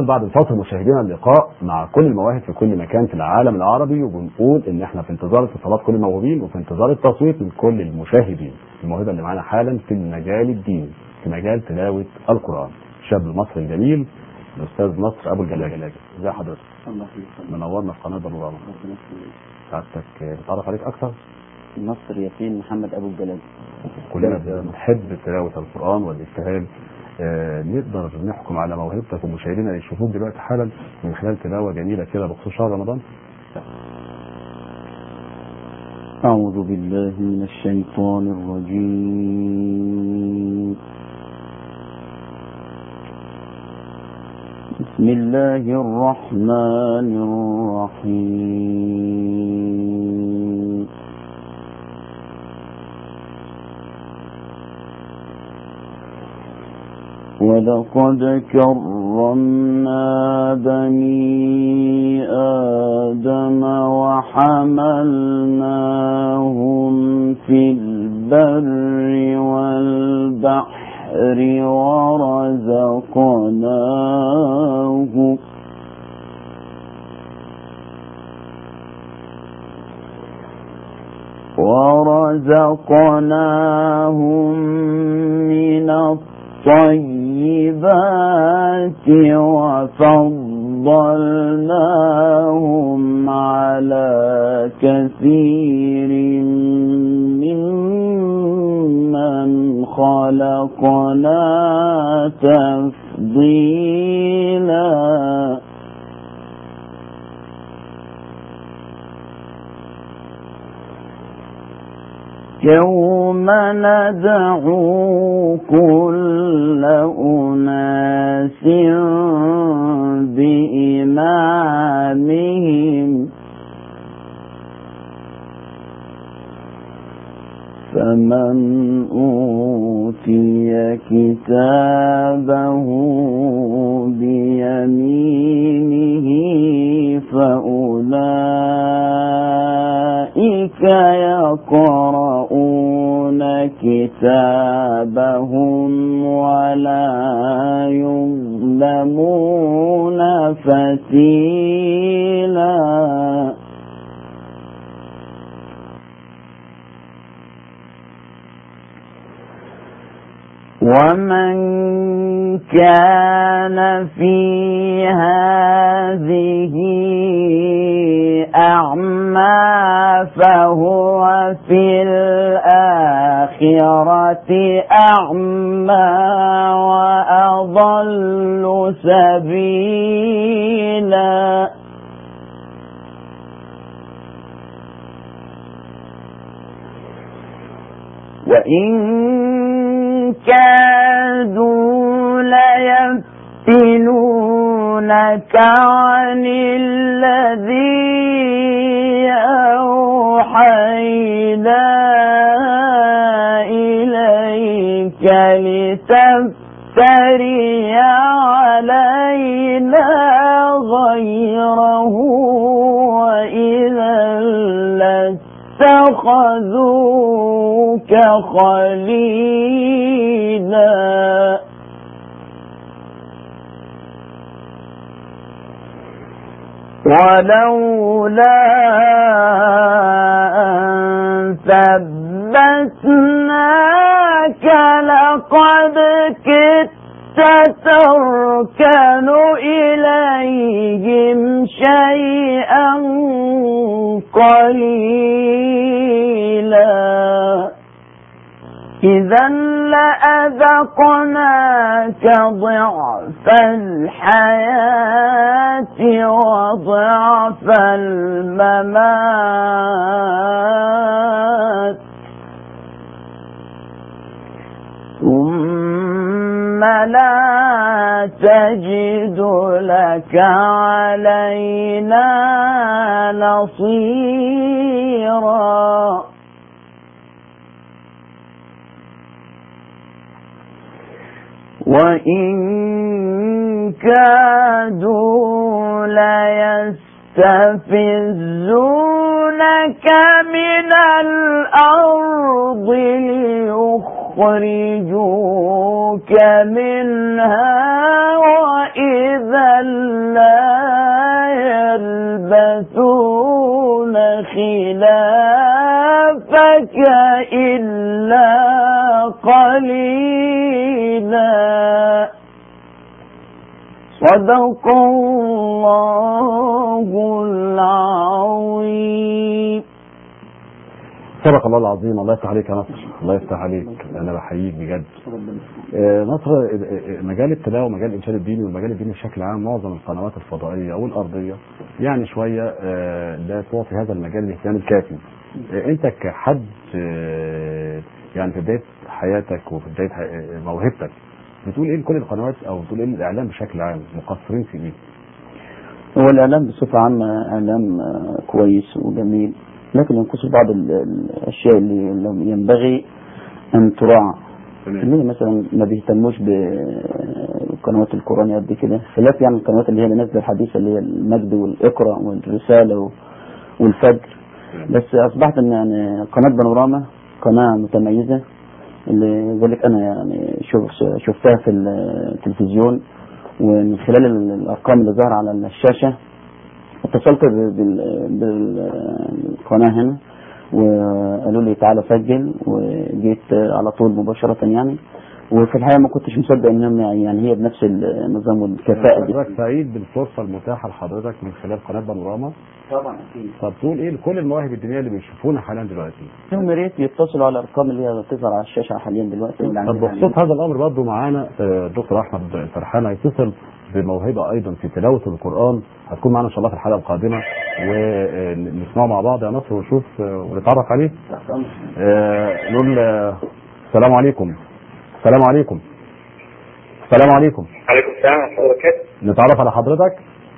بعد الفاصل مشاهدينا اللقاء مع كل المواهب في كل مكان في العالم العربي وبنقول ان احنا في انتظار اتصالات كل الموهوبين وفي انتظار التصويت من كل المشاهدين الموهبه اللي معانا حالا في المجال الديني في مجال تلاوه القران الشاب المصري الجميل الاستاذ نصر ابو الجلاجل ازي حضرتك الله يخليك منورنا في قناه بانوراما ربنا يخليك سعادتك نتعرف عليك اكثر نصر ياسين محمد ابو الجلال كلنا بنحب تلاوه القران والابتهال آه، نقدر نحكم على موهبتك ومشاهدينا اللي يشوفوك دلوقتي حالا من خلال تلاوه جميله كده بخصوص شهر رمضان أعوذ بالله من الشيطان الرجيم بسم الله الرحمن الرحيم ولقد كرمنا بني آدم وحملناهم في البر والبحر ورزقناهم ورزقناهم من الطيبات وفضلناهم على كثير ممن خلقنا تفضيلا يوم ندعو كل أناس بإمامهم فمن أوتي كتابه بيمينه فأولئك يقرؤون كتابهم ولا يظلمون فتيلا ومن كان في هذه أعمى فهو في الآخرة أعمى وأضل سبيلا وإن كادوا ليفتنونك عن الذي أوحينا إليك لتفتري علينا غيره وإذا لاتخذوك خليلا ولولا أن ثبتناك لقد كدت تركن إليهم شيئا قليلا إذا لأذقناك ضعف الحياة وضعف الممات ثم لا تجد لك علينا نصيرا وإن كادوا ليستفزونك من الأرض ليخرجوك منها وإذا إذا لا يلبثون خلافك إلا قليلا صدق الله العظيم صدق الله العظيم الله يفتح عليك يا نصر الله يفتح عليك انا بحييك بجد آه، نصر آه، آه، مجال التلاوه ومجال الانشاد الديني والمجال الديني بشكل عام معظم القنوات الفضائيه او الارضيه يعني شويه آه، لا تعطي هذا المجال الاهتمام الكافي آه، انت كحد آه، يعني في بدايه حياتك وفي بدايه ح- آه، موهبتك بتقول ايه لكل القنوات او بتقول ايه للاعلام بشكل عام مقصرين في ايه؟ هو الإعلام بصفة عامة إعلام آه، كويس وجميل لكن ينقص بعض ال- الأشياء اللي اللي ينبغي أن تراعى اللي مثلا ما بيهتموش بقنوات القرآن قد كده خلاف يعني القنوات اللي هي اللي نازلة الحديثة اللي هي المجد والإقرأ والرسالة و- والفجر بس أصبحت إن يعني قناة بانوراما قناة متميزة اللي بقول لك أنا يعني شوف شفتها في التلفزيون ومن خلال ال- الارقام اللي ظاهره على الشاشه اتصلت بال- بال- بالقناه هنا وقالوا لي تعالى سجل وجيت على طول مباشره يعني وفي الحقيقه ما كنتش مصدق انهم يعني هي بنفس النظام والكفاءه دي حضرتك سعيد بالفرصه المتاحه لحضرتك من خلال قناه بانوراما طبعا اكيد طب تقول ايه لكل المواهب الدينيه اللي بيشوفونا حاليا دلوقتي؟ يا ريت يتصلوا على الارقام اللي هي بتظهر على الشاشه حاليا دلوقتي اللي طب عندنا بخصوص هذا الامر برضه معانا آه، الدكتور احمد فرحان هيتصل بموهبه ايضا في تلاوه القران هتكون معانا ان شاء الله في الحلقه القادمه ونسمعه مع بعض يا نصر ونشوف آه، ونتعرف عليه آه، نقول آه، السلام عليكم السلام عليكم السلام عليكم عليكم السلام ورحمة الله وبركاته. نتعرف على حضرتك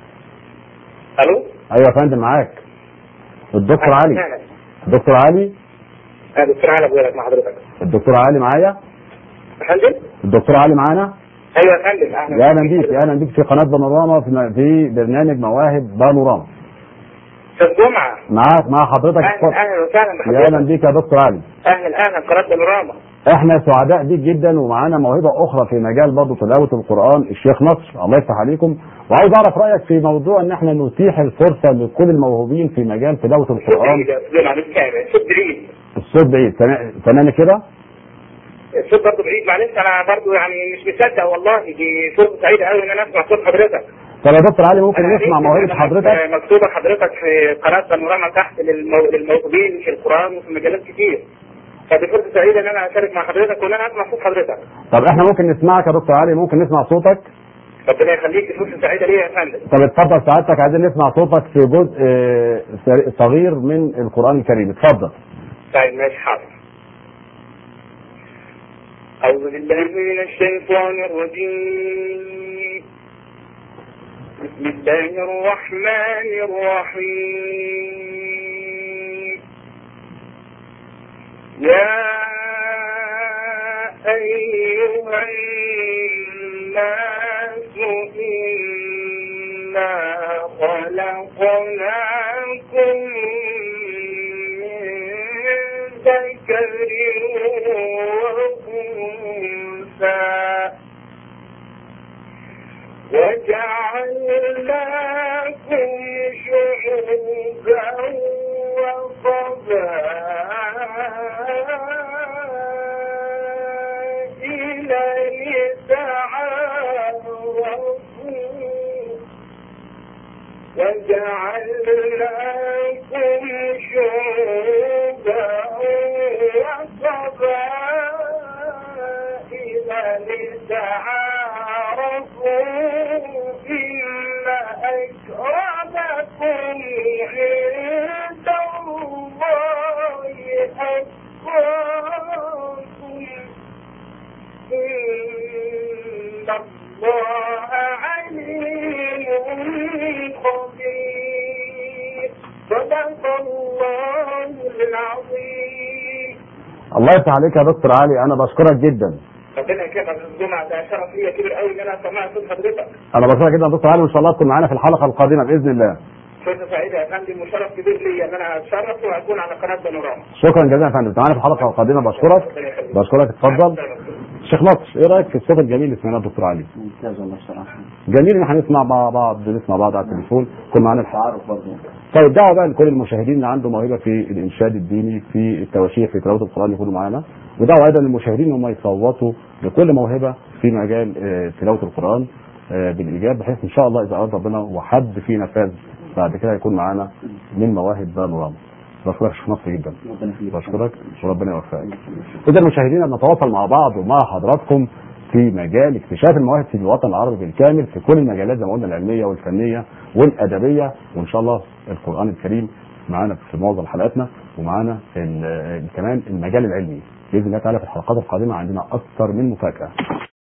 ألو؟ ايوه يا فندم معاك الدكتور علي أهلا. الدكتور علي أنا دكتور علي بقول لك مع حضرتك. الدكتور علي معايا يا فندم؟ الدكتور علي معانا أيوه يا فندم أهلا. يا اهلا بيك يا اهلا بيك في قناه بانوراما في في برنامج مواهب بانوراما أستاذ جمعة. معاك مع حضرتك أهلا اتفضل. أهلا وسهلا يا بحضرتك. اهلا بيك يا دكتور علي أهلا أهلا قناة بانوراما. احنا سعداء بيك جدا ومعانا موهبه اخرى في مجال برضه تلاوه القران الشيخ نصر الله يفتح عليكم وعاوز اعرف رايك في موضوع ان احنا نتيح الفرصه لكل الموهوبين في مجال تلاوه صوت القران بعيد يا أستاذ جمعة مش كامل. صوت بعيد. الصوت بعيد تمام- تمام كده الصوت برضه بعيد معلش أنا برضه يعني مش مصدق والله دي فرصة سعيدة قوي إن أنا أسمع صوت حضرتك. طب يا دكتور علي ممكن أنا نسمع عرفت موهبه إن حضرتك مكتوبة حضرتك في قناة بانوراما تحت للمو... للموهوبين في القرآن وفي مجالات كتير. فدي فرصة سعيدة إن أنا أشارك مع حضرتك وإن أنا أسمع صوت حضرتك. طب احنا ممكن نسمعك يا دكتور علي ممكن نسمع صوتك ربنا يخليك دي فرصة سعيدة ليا يا فندم. طب اتفضل سعادتك عايزين نسمع صوتك في جزء آه، صغير من القران الكريم اتفضل طيب ماشي حاضر أعوذ بالله من الشيطان الرجيم بسم الله الرحمن الرحيم يا أيها الناس إنا خلقناكم من ذكر وأنثى وجعلناكم شعوبا وقبائل لتعارفوا وجعلناكم شعوبا وقبائل لتعارفوا إن أكرمكم عند الله أتقاكم إن الله عليم خبير صدق الله العظيم الله يفتح عليك يا دكتور علي انا بشكرك جدا ربنا يكرمك يا الجمعة ده شرف ليا كبير قوي ان انا سمعت صوت حضرتك انا بشكرك جدا يا دكتور علي وان شاء الله تكون معانا في الحلقه القادمه باذن الله فرصة سعيدة يا فندم وشرف كبير ليا ان انا اتشرف واكون على قناة بانوراما شكرا جزيلا يا فندم انت معانا في الحلقه القادمه بشكرك ربنا يخليك. بشكرك اتفضل شيخ لطش ايه رايك في الصوت الجميل اللي سمعناه الدكتور علي ممتاز والله بصراحه جميل ان احنا نسمع مع بعض نسمع بعض على التليفون يكون معانا الحق تعارف برضه طيب دعوه بقى لكل المشاهدين اللي عنده موهبه في الانشاد الديني في التواشيح في تلاوه القران يكونوا معانا ودعوه ايضا للمشاهدين ان هم يصوتوا لكل موهبه في مجال آه، تلاوه القران آه، بالايجاب بحيث ان شاء الله اذا اراد ربنا وحد فينا فاز بعد كده يكون معانا من مواهب بانوراما بشكرك شيخ نصر جدا ربنا يخليك بشكرك وربنا يوفقك اذا مشاهدينا بنتواصل مع بعض ومع حضراتكم في مجال اكتشاف المواهب في الوطن العربي بالكامل في كل المجالات زي ما قلنا العلميه والفنيه والادبيه وان شاء الله القران الكريم معانا في معظم حلقاتنا ومعانا ال- كمان المجال العلمي باذن الله تعالى في الحلقات القادمه عندنا اكثر من مفاجاه